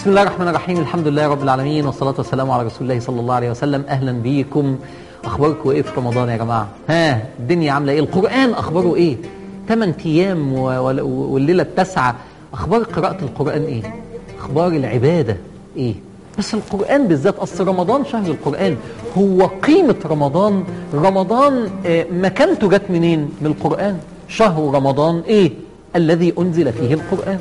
بسم الله الرحمن الرحيم الحمد لله رب العالمين والصلاة والسلام على رسول الله صلى الله عليه وسلم أهلا بيكم أخباركم إيه في رمضان يا جماعة ها الدنيا عاملة إيه القرآن أخباره إيه 8 أيام و- و- والليلة التاسعة أخبار قراءة القرآن إيه أخبار العبادة إيه بس القرآن بالذات أصل رمضان شهر القرآن هو قيمة رمضان رمضان آه، مكانته جت منين من القرآن شهر رمضان إيه الذي أنزل فيه القرآن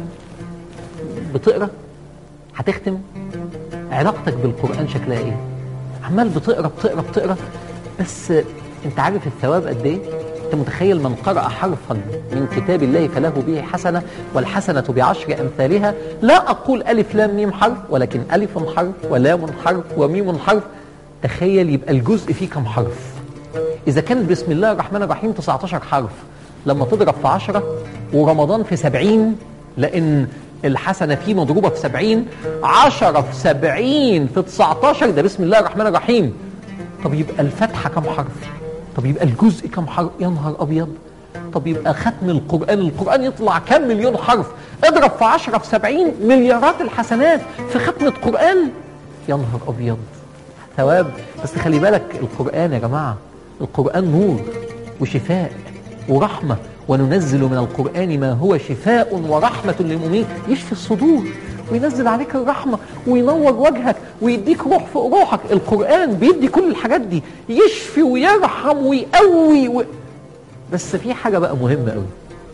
بتقرأ هتختم علاقتك بالقرآن شكلها ايه عمال بتقرا بتقرا بتقرا بس انت عارف الثواب قد ايه انت متخيل من قرأ حرفا من كتاب الله فله به حسنة والحسنة بعشر أمثالها لا أقول ألف لام ميم حرف ولكن ألف حرف ولام حرف وميم حرف تخيل يبقى الجزء فيه كم حرف إذا كان بسم الله الرحمن الرحيم 19 حرف لما تضرب في 10 ورمضان في 70 لأن الحسنة فيه مضروبة في 70 10 في 70 في 19 ده بسم الله الرحمن الرحيم طب يبقى الفتحة كم حرف؟ طب يبقى الجزء كم حرف؟ يا نهار أبيض طب يبقى ختم القرآن القرآن يطلع كم مليون حرف اضرب في 10 في 70 مليارات الحسنات في ختم القرآن يا نهار أبيض ثواب بس خلي بالك القرآن يا جماعة القرآن نور وشفاء ورحمة وننزل من القرآن ما هو شفاء ورحمة للمؤمنين يشفي الصدور وينزل عليك الرحمة وينور وجهك ويديك روح فوق روحك القرآن بيدي كل الحاجات دي يشفي ويرحم ويقوي و... بس في حاجة بقى مهمة قوي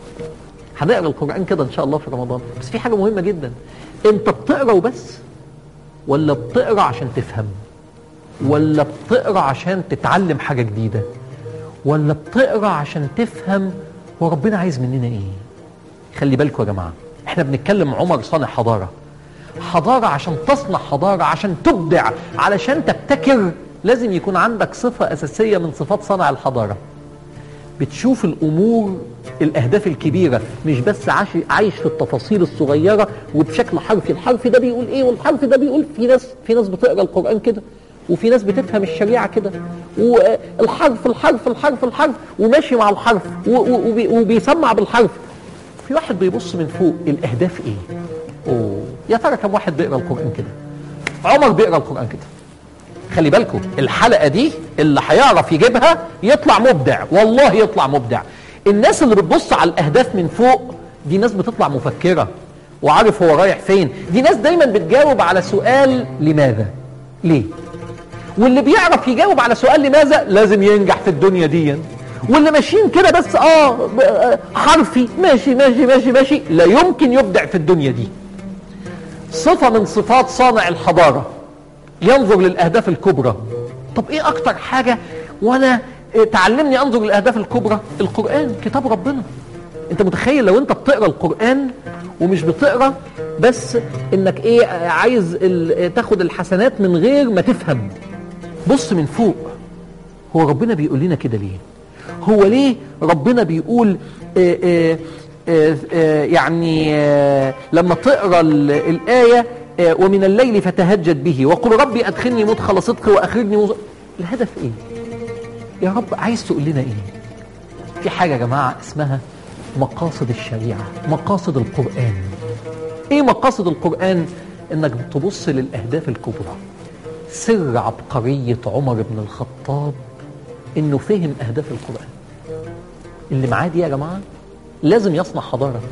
هنقرا القرآن كده إن شاء الله في رمضان بس في حاجة مهمة جدا أنت بتقرا وبس ولا بتقرا عشان تفهم ولا بتقرا عشان تتعلم حاجة جديدة ولا بتقرا عشان تفهم هو ربنا عايز مننا ايه خلي بالكم يا جماعة احنا بنتكلم عمر صانع حضارة حضارة عشان تصنع حضارة عشان تبدع علشان تبتكر لازم يكون عندك صفة أساسية من صفات صنع الحضارة بتشوف الامور الاهداف الكبيره مش بس عايش عايش في التفاصيل الصغيره وبشكل حرفي الحرف ده بيقول ايه والحرف ده بيقول في ناس في ناس بتقرا القران كده وفي ناس بتفهم الشريعه كده والحرف الحرف الحرف الحرف وماشي مع الحرف و- و- وبي- وبيسمع بالحرف في واحد بيبص من فوق الاهداف ايه اوه يا ترى كم واحد بيقرا القران كده عمر بيقرا القران كده خلي بالكم الحلقه دي اللي هيعرف يجيبها يطلع مبدع والله يطلع مبدع الناس اللي بتبص على الاهداف من فوق دي ناس بتطلع مفكره وعارف هو رايح فين دي ناس دايما بتجاوب على سؤال لماذا ليه واللي بيعرف يجاوب على سؤال لماذا لازم ينجح في الدنيا دي واللي ماشيين كده بس اه ب- آه، حرفي ماشي ماشي ماشي ماشي لا يمكن يبدع في الدنيا دي صفه من صفات صانع الحضاره ينظر للأهداف الكبرى طب إيه أكتر حاجة وأنا إيه تعلمني أنظر للأهداف الكبرى القرآن كتاب ربنا أنت متخيل لو أنت بتقرأ القرآن ومش بتقرأ بس إنك إيه آه، عايز ال- آه، تاخد الحسنات من غير ما تفهم بص من فوق هو ربنا بيقول لنا كده ليه هو ليه ربنا بيقول آه، آه، آه، آه، يعني آه، لما تقرا ال- الايه آه، ومن الليل فتهجد به وقل ربي ادخلني مدخل صدق واخرجني مز... الهدف ايه يا رب عايز تقول لنا ايه في حاجه يا جماعه اسمها مقاصد الشريعه مقاصد القران ايه مقاصد القران انك تبص للاهداف الكبرى سر عبقريه عمر بن الخطاب انه فهم اهداف القران اللي معاه دي يا جماعه لازم يصنع حضاره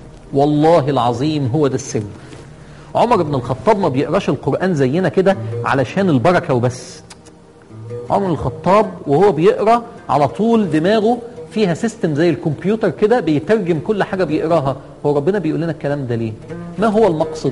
والله العظيم هو ده السر عمر بن الخطاب ما بيقراش القران زينا كده علشان البركه وبس عمر بن الخطاب وهو بيقرا على طول دماغه فيها سيستم زي الكمبيوتر كده بيترجم كل حاجه بيقراها هو ربنا بيقول لنا الكلام ده ليه ما هو المقصد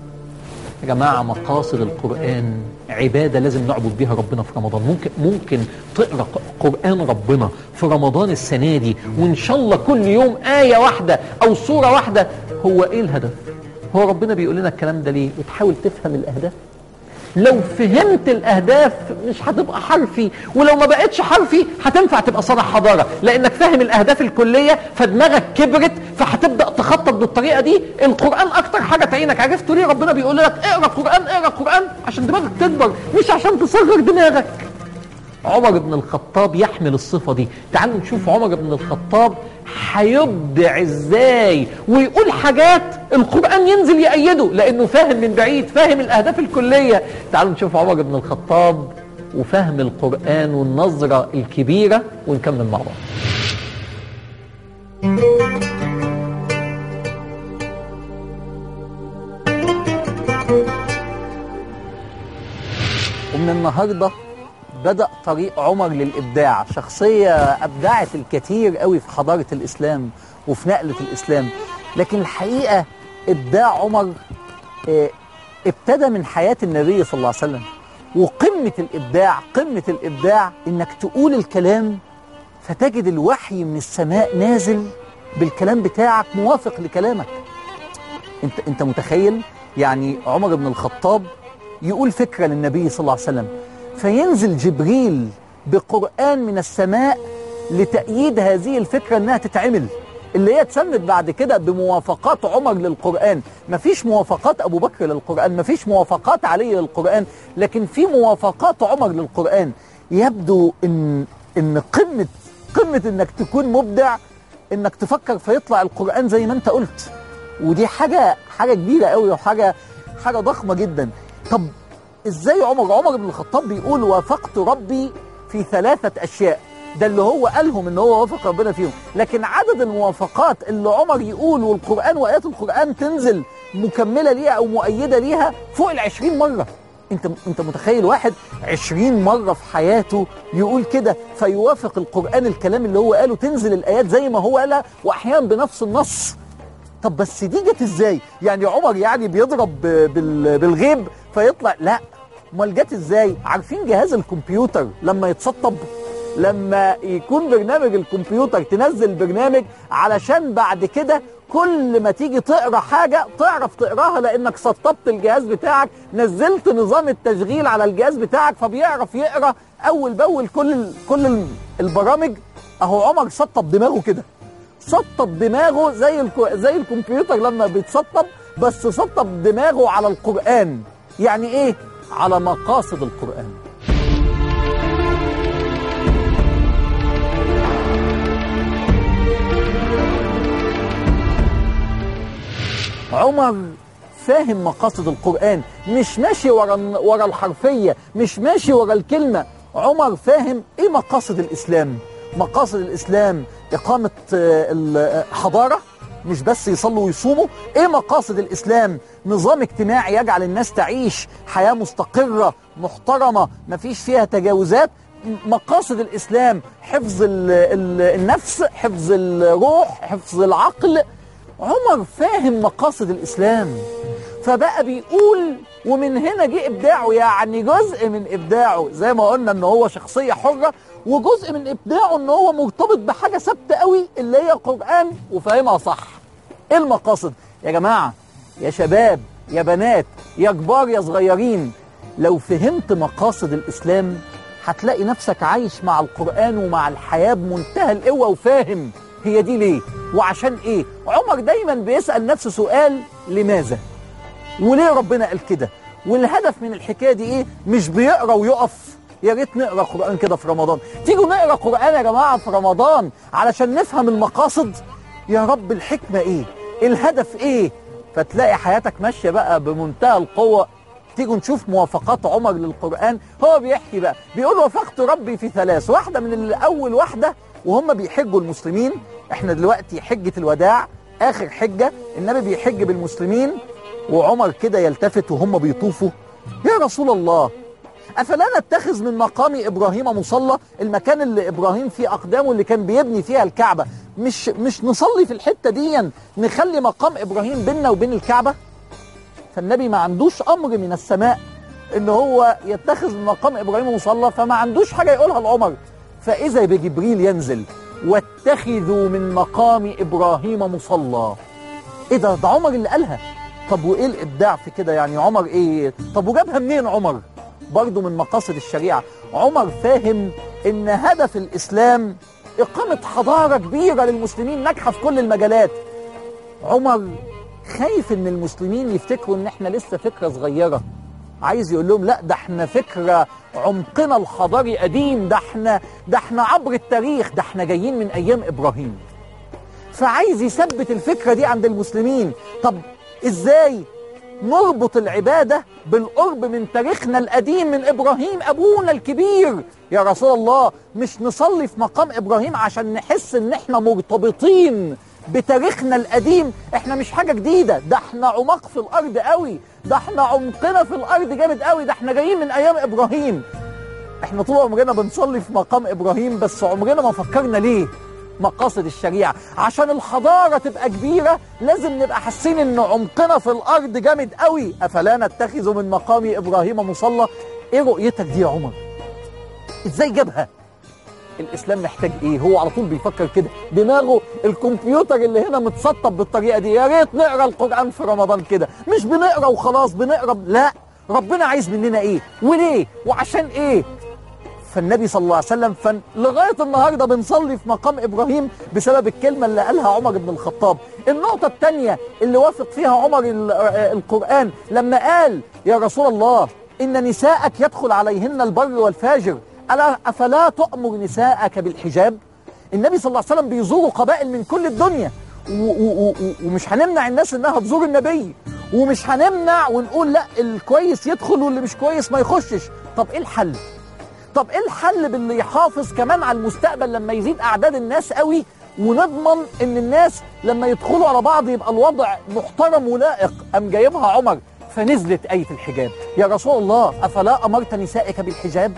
يا جماعة مقاصد القرآن عبادة لازم نعبد بيها ربنا في رمضان ممكن ممكن تقرأ ق- قرآن ربنا في رمضان السنة دي وإن شاء الله كل يوم آية واحدة أو سورة واحدة هو إيه الهدف؟ هو ربنا بيقول لنا الكلام ده ليه؟ وتحاول تفهم الأهداف لو فهمت الاهداف مش هتبقى حرفي ولو ما بقتش حرفي هتنفع تبقى صانع حضاره لانك فاهم الاهداف الكليه فدماغك كبرت فهتبدا تخطط بالطريقه دي القران اكتر حاجه تعينك عرفت ليه ربنا بيقول لك اقرا القران اقرا القران عشان دماغك تكبر مش عشان تصغر دماغك عمر بن الخطاب يحمل الصفة دي تعالوا نشوف عمر بن الخطاب هيبدع ازاي ويقول حاجات القرآن ينزل يأيده لأنه فاهم من بعيد فاهم الأهداف الكلية تعالوا نشوف عمر بن الخطاب وفهم القرآن والنظرة الكبيرة ونكمل مع بعض ومن النهارده بدأ طريق عمر للإبداع شخصية أبدعت الكثير قوي في حضارة الإسلام وفي نقلة الإسلام لكن الحقيقة إبداع عمر آه، ابتدى من حياة النبي صلى الله عليه وسلم وقمة الإبداع قمة الإبداع إنك تقول الكلام فتجد الوحي من السماء نازل بالكلام بتاعك موافق لكلامك انت انت متخيل يعني عمر بن الخطاب يقول فكره للنبي صلى الله عليه وسلم فينزل جبريل بقران من السماء لتأييد هذه الفكره انها تتعمل اللي هي اتسمت بعد كده بموافقات عمر للقرآن مفيش موافقات أبو بكر للقرآن مفيش موافقات علي للقرآن لكن في موافقات عمر للقرآن يبدو إن إن قمة قمة إنك تكون مبدع إنك تفكر فيطلع القرآن زي ما أنت قلت ودي حاجة حاجة كبيرة قوي وحاجة حاجة ضخمة جدا طب ازاي عمر عمر بن الخطاب بيقول وافقت ربي في ثلاثة أشياء ده اللي هو قالهم ان هو وافق ربنا فيهم لكن عدد الموافقات اللي عمر يقول والقرآن وآيات القرآن تنزل مكملة ليها أو مؤيدة ليها فوق العشرين مرة انت انت متخيل واحد عشرين مرة في حياته يقول كده فيوافق القرآن الكلام اللي هو قاله تنزل الآيات زي ما هو قالها وأحيانا بنفس النص طب بس دي جت ازاي؟ يعني عمر يعني بيضرب بال- بالغيب فيطلع لا امال جت ازاي؟ عارفين جهاز الكمبيوتر لما يتسطب لما يكون برنامج الكمبيوتر تنزل برنامج علشان بعد كده كل ما تيجي تقرا حاجه تعرف تقراها لانك سطبت الجهاز بتاعك نزلت نظام التشغيل على الجهاز بتاعك فبيعرف يقرا اول باول كل ال- كل ال- البرامج اهو عمر سطب دماغه كده سطب دماغه زي الكو... زي الكمبيوتر لما بيتسطب بس سطب دماغه على القرآن يعني ايه على مقاصد القرآن عمر فاهم مقاصد القرآن مش ماشي ورا ورا الحرفية مش ماشي ورا الكلمة عمر فاهم ايه مقاصد الإسلام مقاصد الإسلام إقامة آه، الحضارة مش بس يصلوا ويصوموا ايه مقاصد الإسلام نظام اجتماعي يجعل الناس تعيش حياة مستقرة محترمة مفيش فيها تجاوزات مقاصد الإسلام حفظ ال- ال- النفس حفظ الروح حفظ العقل عمر فاهم مقاصد الإسلام فبقى بيقول ومن هنا جه إبداعه يعني جزء من إبداعه زي ما قلنا إن هو شخصية حرة وجزء من إبداعه إن هو مرتبط بحاجة ثابتة قوي اللي هي القرآن وفاهمها صح إيه المقاصد يا جماعة يا شباب يا بنات يا كبار يا صغيرين لو فهمت مقاصد الإسلام هتلاقي نفسك عايش مع القرآن ومع الحياة بمنتهى القوة وفاهم هي دي ليه وعشان ايه عمر دايما بيسأل نفسه سؤال لماذا وليه ربنا قال كده والهدف من الحكايه دي ايه مش بيقرا ويقف يا ريت نقرا قران كده في رمضان تيجوا نقرا قران يا جماعه في رمضان علشان نفهم المقاصد يا رب الحكمه ايه الهدف ايه فتلاقي حياتك ماشيه بقى بمنتهى القوه تيجوا نشوف موافقات عمر للقرآن هو بيحكي بقى بيقول وافقت ربي في ثلاث واحدة من ال- أول واحدة وهم بيحجوا المسلمين احنا دلوقتي حجة الوداع آخر حجة النبي بيحج بالمسلمين وعمر كده يلتفت وهم بيطوفوا يا رسول الله أفلا نتخذ من مقام إبراهيم مصلى المكان اللي إبراهيم فيه أقدامه اللي كان بيبني فيها الكعبة مش مش نصلي في الحتة دي نخلي مقام إبراهيم بيننا وبين الكعبة فالنبي ما عندوش امر من السماء ان هو يتخذ من مقام ابراهيم مصلى فما عندوش حاجه يقولها لعمر فاذا بجبريل ينزل واتخذوا من مقام ابراهيم مصلى ايه ده ده عمر اللي قالها طب وايه الابداع في كده يعني عمر ايه طب وجابها منين عمر برضه من مقاصد الشريعه عمر فاهم ان هدف الاسلام اقامه حضاره كبيره للمسلمين ناجحه في كل المجالات عمر خايف ان المسلمين يفتكروا ان احنا لسه فكره صغيره عايز يقول لهم لا ده احنا فكره عمقنا الحضاري قديم ده احنا ده احنا عبر التاريخ ده احنا جايين من ايام ابراهيم فعايز يثبت الفكرة دي عند المسلمين طب ازاي نربط العبادة بالقرب من تاريخنا القديم من إبراهيم أبونا الكبير يا رسول الله مش نصلي في مقام إبراهيم عشان نحس إن إحنا مرتبطين بتاريخنا القديم إحنا مش حاجة جديدة ده إحنا عمق في الأرض قوي ده إحنا عمقنا في الأرض جامد قوي ده إحنا جايين من أيام إبراهيم إحنا طول عمرنا بنصلي في مقام إبراهيم بس عمرنا ما فكرنا ليه مقاصد الشريعة عشان الحضارة تبقى كبيرة لازم نبقى حاسين ان عمقنا في الارض جامد قوي افلا نتخذ من مقام ابراهيم مصلى ايه رؤيتك دي يا عمر ازاي جابها الاسلام محتاج ايه هو على طول بيفكر كده دماغه الكمبيوتر اللي هنا متسطب بالطريقه دي يا ريت نقرا القران في رمضان كده مش بنقرا وخلاص بنقرا لا ربنا عايز مننا ايه وليه وعشان ايه فالنبي صلى الله عليه وسلم فن لغايه النهارده بنصلي في مقام ابراهيم بسبب الكلمه اللي قالها عمر بن الخطاب. النقطه الثانيه اللي وافق فيها عمر ال- آه القران لما قال يا رسول الله ان نساءك يدخل عليهن البر والفاجر الا افلا تؤمر نساءك بالحجاب؟ النبي صلى الله عليه وسلم بيزور قبائل من كل الدنيا و- و- و- ومش هنمنع الناس انها تزور النبي ومش هنمنع ونقول لا الكويس يدخل واللي مش كويس ما يخشش طب ايه الحل؟ طب ايه الحل باللي يحافظ كمان على المستقبل لما يزيد اعداد الناس قوي ونضمن ان الناس لما يدخلوا على بعض يبقى الوضع محترم ولائق ام جايبها عمر فنزلت آية الحجاب يا رسول الله أفلا أمرت نسائك بالحجاب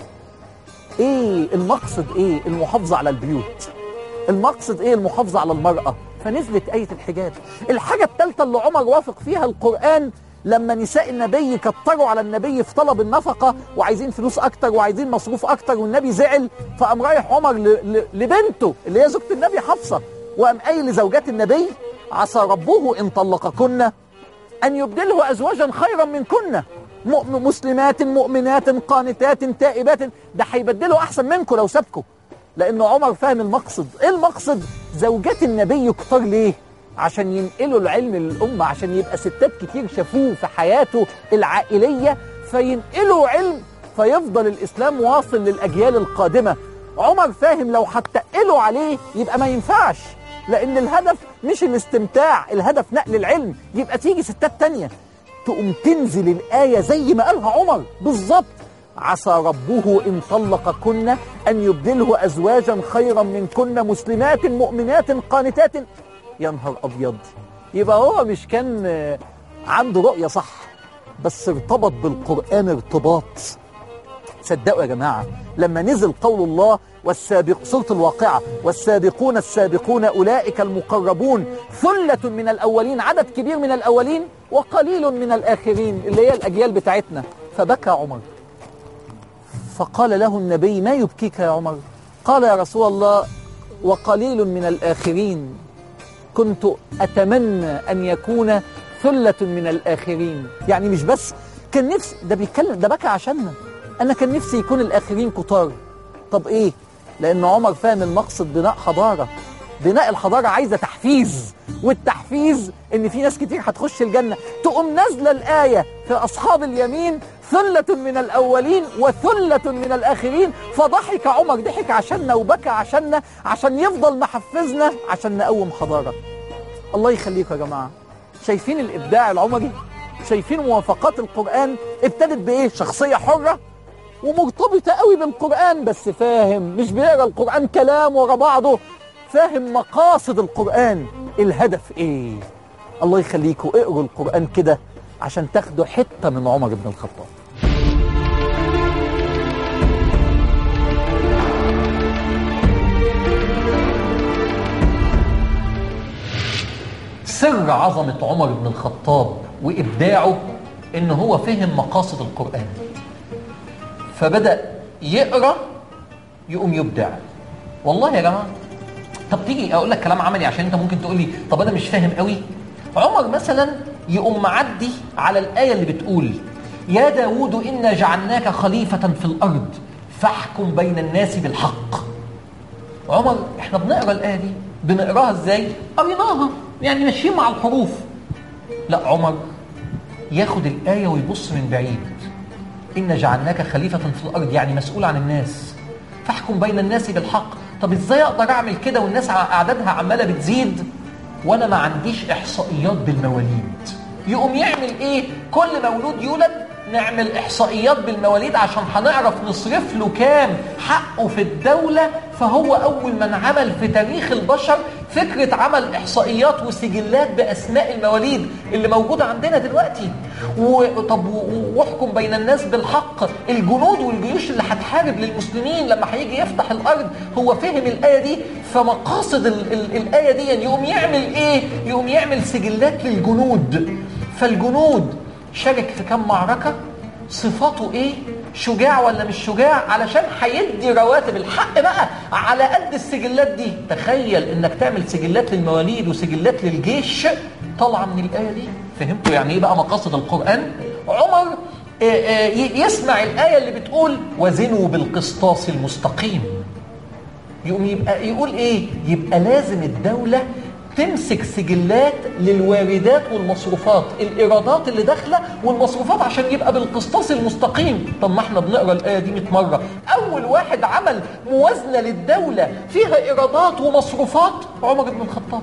إيه المقصد إيه المحافظة على البيوت المقصد إيه المحافظة على المرأة فنزلت آية الحجاب الحاجة الثالثة اللي عمر وافق فيها القرآن لما نساء النبي كتروا على النبي في طلب النفقة وعايزين فلوس أكتر وعايزين مصروف أكتر والنبي زعل فقام رايح عمر ل- ل- لبنته اللي هي زوجة النبي حفصة وقام قايل لزوجات النبي عسى ربه إن طلقكن أن يبدله أزواجا خيرا منكن مؤم- مسلمات مؤمنات قانتات تائبات ده هيبدله أحسن منكم لو سابكم لأن عمر فاهم المقصد إيه المقصد زوجات النبي كتار ليه عشان ينقلوا العلم للأمة عشان يبقى ستات كتير شافوه في حياته العائلية فينقلوا علم فيفضل الإسلام واصل للأجيال القادمة عمر فاهم لو هتقلوا عليه يبقى ما ينفعش لأن الهدف مش الاستمتاع الهدف نقل العلم يبقى تيجي ستات تانية تقوم تنزل الآية زي ما قالها عمر بالظبط عسى ربه إن طلقكن أن يبدله أزواجا خيرا منكن مسلمات مؤمنات قانتات يا نهار أبيض يبقى هو مش كان آه، عنده رؤية صح بس ارتبط بالقرآن ارتباط صدقوا يا جماعة لما نزل قول الله والسابق سورة الواقعة والسابقون السابقون أولئك المقربون ثلة من الأولين عدد كبير من الأولين وقليل من الآخرين اللي هي الأجيال بتاعتنا فبكى عمر فقال له النبي ما يبكيك يا عمر قال يا رسول الله وقليل من الآخرين كنت أتمنى أن يكون ثلة من الآخرين يعني مش بس كان نفسي ده بيتكلم ده بكى عشاننا أنا كان نفسي يكون الآخرين كتار طب إيه لأن عمر فاهم المقصد بناء حضارة بناء الحضارة عايزة تحفيز والتحفيز إن في ناس كتير هتخش الجنة تقوم نازلة الآية في أصحاب اليمين ثلة من الأولين وثلة من الآخرين فضحك عمر ضحك عشاننا وبكى عشاننا عشان يفضل محفزنا عشان نقوم حضارة الله يخليكم يا جماعة شايفين الإبداع العمري شايفين موافقات القرآن ابتدت بإيه شخصية حرة ومرتبطة قوي بالقرآن بس فاهم مش بيقرا القرآن كلام ورا بعضه فاهم مقاصد القرآن الهدف ايه الله يخليكم اقروا القرآن كده عشان تاخدوا حتة من عمر بن الخطاب سر عظمة عمر بن الخطاب وإبداعه إن هو فهم مقاصد القرآن فبدأ يقرأ يقوم يبدع والله يا جماعة طب تيجي أقول لك كلام عملي عشان أنت ممكن تقول لي طب أنا مش فاهم قوي عمر مثلا يقوم معدي على الآية اللي بتقول يا داود إنا جعلناك خليفة في الأرض فاحكم بين الناس بالحق عمر احنا بنقرا الايه دي بنقراها ازاي قريناها يعني ماشيين مع الحروف لا عمر ياخد الايه ويبص من بعيد ان جعلناك خليفه في الارض يعني مسؤول عن الناس فاحكم بين الناس بالحق طب ازاي اقدر اعمل كده والناس ع- اعدادها عماله بتزيد وانا ما عنديش احصائيات بالمواليد يقوم يعمل ايه كل مولود يولد نعمل احصائيات بالمواليد عشان هنعرف نصرف له كام حقه في الدوله فهو اول من عمل في تاريخ البشر فكره عمل احصائيات وسجلات باسماء المواليد اللي موجوده عندنا دلوقتي وطب واحكم بين الناس بالحق الجنود والجيوش اللي هتحارب للمسلمين لما هيجي يفتح الارض هو فهم الايه دي فمقاصد ال ال الايه دي يقوم يعمل ايه يقوم يعمل سجلات للجنود فالجنود شارك في كم معركة صفاته ايه شجاع ولا مش شجاع علشان هيدي رواتب الحق بقى على قد السجلات دي تخيل انك تعمل سجلات للمواليد وسجلات للجيش طالعه من الايه دي فهمتوا يعني ايه بقى مقاصد القران عمر يسمع الايه اللي بتقول وزنوا بالقسطاس المستقيم يقوم يبقى يقول ايه يبقى لازم الدوله تمسك سجلات للواردات والمصروفات الايرادات اللي داخله والمصروفات عشان يبقى بالقسطاس المستقيم طب ما احنا بنقرا الايه دي 100 مره اول واحد عمل موازنه للدوله فيها ايرادات ومصروفات عمر بن الخطاب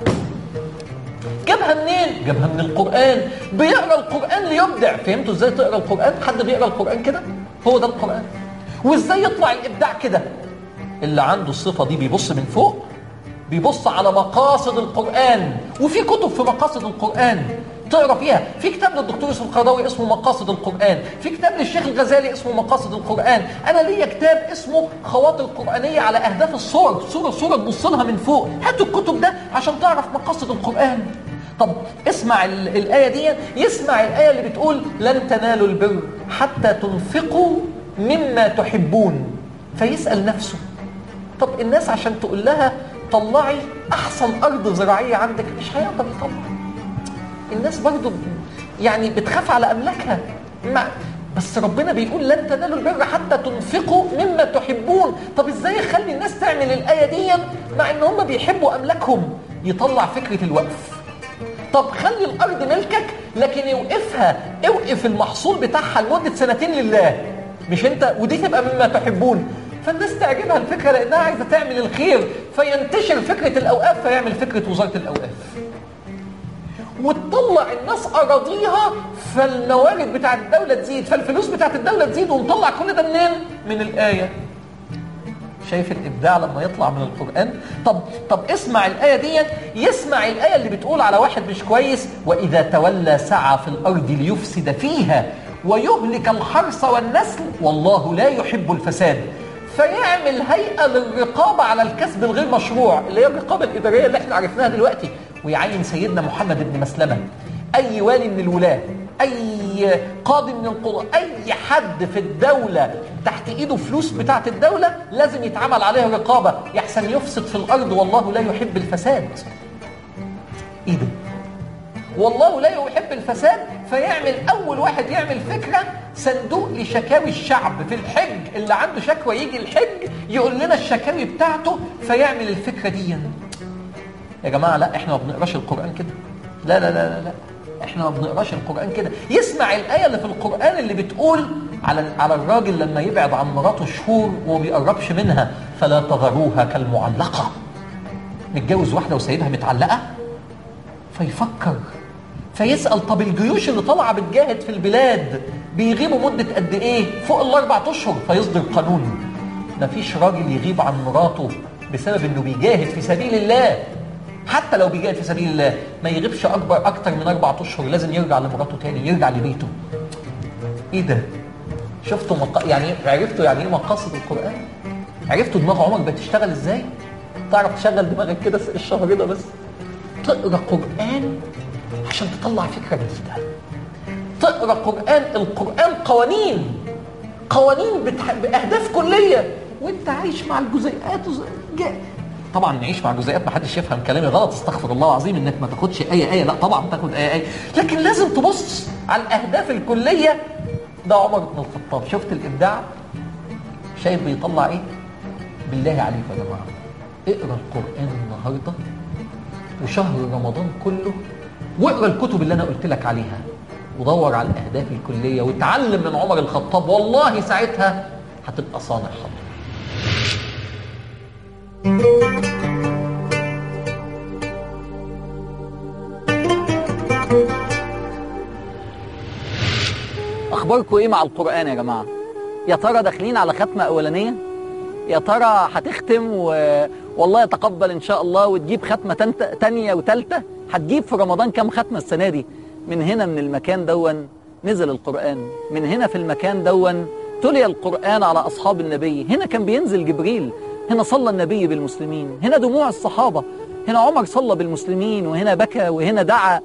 جابها منين جابها من القران بيقرا القران ليبدع فهمتوا ازاي تقرا القران حد بيقرا القران كده هو ده القران وازاي يطلع الابداع كده اللي عنده الصفه دي بيبص من فوق بيبص على مقاصد القرآن وفي كتب في مقاصد القرآن تقرا فيها في كتاب للدكتور يوسف القرضاوي اسمه مقاصد القرآن في كتاب للشيخ الغزالي اسمه مقاصد القرآن انا ليا كتاب اسمه خواطر قرآنية على اهداف الصور صورة صورة تبص لها من فوق هاتوا الكتب ده عشان تعرف مقاصد القرآن طب اسمع الآية دي يسمع الآية اللي بتقول لن تنالوا البر حتى تنفقوا مما تحبون فيسأل نفسه طب الناس عشان تقول لها طلعي احسن ارض زراعيه عندك مش هيقدر يطلع الناس برضو يعني بتخاف على املاكها ما بس ربنا بيقول لن تنالوا البر حتى تنفقوا مما تحبون طب ازاي يخلي الناس تعمل الايه دي مع ان هم بيحبوا املاكهم يطلع فكره الوقف طب خلي الارض ملكك لكن اوقفها اوقف المحصول بتاعها لمده سنتين لله مش انت ودي تبقى مما تحبون فالناس تعجبها الفكره لانها عايزه تعمل الخير فينتشر فكره الاوقاف فيعمل فكره وزاره الاوقاف وتطلع الناس اراضيها فالموارد بتاعت الدوله تزيد فالفلوس بتاعت الدوله تزيد ونطلع كل ده منين؟ من الايه شايف الابداع لما يطلع من القران طب طب اسمع الايه دي يسمع الايه اللي بتقول على واحد مش كويس واذا تولى سعى في الارض ليفسد فيها ويهلك الحرث والنسل والله لا يحب الفساد فيعمل هيئه للرقابه على الكسب الغير مشروع اللي هي الرقابه الاداريه اللي احنا عرفناها دلوقتي ويعين سيدنا محمد بن مسلمه اي والي من الولاه اي قاضي من القضاء اي حد في الدوله تحت ايده فلوس بتاعه الدوله لازم يتعمل عليه رقابه يحسن يفسد في الارض والله لا يحب الفساد ايه ده والله لا يحب الفساد فيعمل اول واحد يعمل فكره صندوق لشكاوي الشعب في الحج اللي عنده شكوى يجي الحج يقول لنا الشكاوي بتاعته فيعمل الفكره دي يا جماعه لا احنا ما بنقراش القران كده لا لا لا لا, لا. احنا ما بنقراش القران كده يسمع الايه اللي في القران اللي بتقول على على الراجل لما يبعد عن مراته شهور وما بيقربش منها فلا تذروها كالمعلقه متجوز واحده وسايبها متعلقه فيفكر فيسأل طب الجيوش اللي طالعة بتجاهد في البلاد بيغيبوا مدة قد ايه فوق الاربع اشهر فيصدر قانون مفيش راجل يغيب عن مراته بسبب انه بيجاهد في سبيل الله حتى لو بيجاهد في سبيل الله ما يغيبش اكبر اكتر من اربع اشهر لازم يرجع لمراته تاني يرجع لبيته ايه ده شفتوا مق... يعني عرفتوا يعني ايه مقاصد القران عرفتوا دماغ عمر بتشتغل ازاي تعرف تشغل دماغك كده الشهر ده بس تقرا قران عشان تطلع فكره جديده تقرا قران القران قوانين قوانين بتح... باهداف كليه وانت عايش مع الجزيئات وز... جا... طبعا نعيش مع جزيئات ما حدش يفهم كلامي غلط استغفر الله العظيم انك ما تاخدش اي ايه لا طبعا تاخد اي ايه لكن لازم تبص على الاهداف الكليه ده عمر بن الخطاب شفت الابداع شايف بيطلع ايه بالله عليكم يا جماعه اقرا القران النهارده وشهر رمضان كله واقرا الكتب اللي انا قلت لك عليها ودور على الاهداف الكليه وتعلم من عمر الخطاب والله ساعتها هتبقى صانع خطوه اخباركم ايه مع القران يا جماعه يا ترى داخلين على ختمه اولانيه يا ترى هتختم و... والله يتقبل ان شاء الله وتجيب ختمه تنت... تانية وتالتة هتجيب في رمضان كام ختمه السنه دي من هنا من المكان دون نزل القران من هنا في المكان دون تلي القران على اصحاب النبي هنا كان بينزل جبريل هنا صلى النبي بالمسلمين هنا دموع الصحابه هنا عمر صلى بالمسلمين وهنا بكى وهنا دعا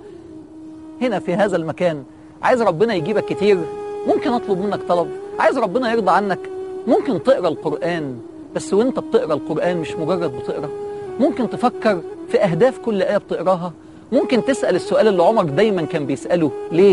هنا في هذا المكان عايز ربنا يجيبك كتير ممكن اطلب منك طلب عايز ربنا يرضى عنك ممكن تقرا القران بس وانت بتقرا القران مش مجرد بتقرا ممكن تفكر في اهداف كل ايه بتقراها ممكن تسال السؤال اللي عمر دايما كان بيساله ليه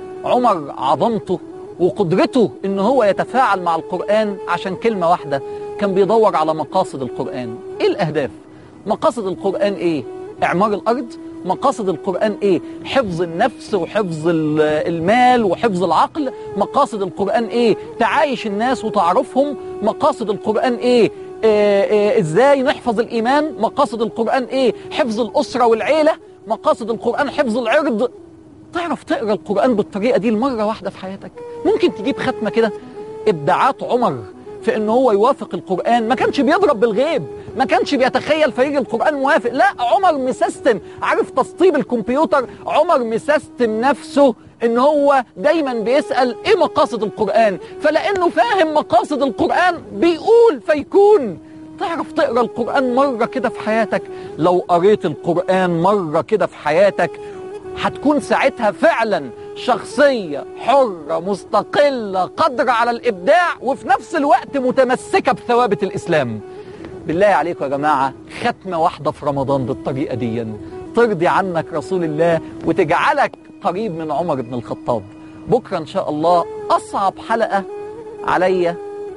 عمر عظمته وقدرته ان هو يتفاعل مع القران عشان كلمه واحده كان بيدور على مقاصد القران ايه الاهداف مقاصد القران ايه اعمار الارض مقاصد القرآن إيه؟ حفظ النفس وحفظ المال وحفظ العقل مقاصد القرآن إيه؟ تعايش الناس وتعرفهم مقاصد القرآن إيه؟ آه آه إزاي نحفظ الإيمان مقاصد القرآن إيه؟ حفظ الأسرة والعيلة مقاصد القرآن حفظ العرض تعرف تقرأ القرآن بالطريقة دي المرة واحدة في حياتك ممكن تجيب ختمة كده إبداعات عمر في ان هو يوافق القرآن ما كانش بيضرب بالغيب ما كانش بيتخيل فيجي القرآن موافق لا عمر مسيستم عارف تسطيب الكمبيوتر عمر مسيستم نفسه ان هو دايما بيسأل ايه مقاصد القرآن فلانه فاهم مقاصد القرآن بيقول فيكون تعرف تقرا القرآن مرة كده في حياتك لو قريت القرآن مرة كده في حياتك هتكون ساعتها فعلا شخصية حرة مستقلة قادرة على الإبداع وفي نفس الوقت متمسكة بثوابت الإسلام بالله عليكم يا جماعة ختمة واحدة في رمضان بالطريقة دي ترضي عنك رسول الله وتجعلك قريب من عمر بن الخطاب بكرة إن شاء الله أصعب حلقة عليا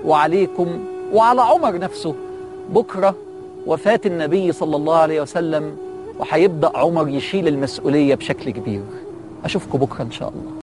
وعليكم وعلى عمر نفسه بكرة وفاة النبي صلى الله عليه وسلم وهيبدأ عمر يشيل المسؤولية بشكل كبير أشوفكم بكرة إن شاء الله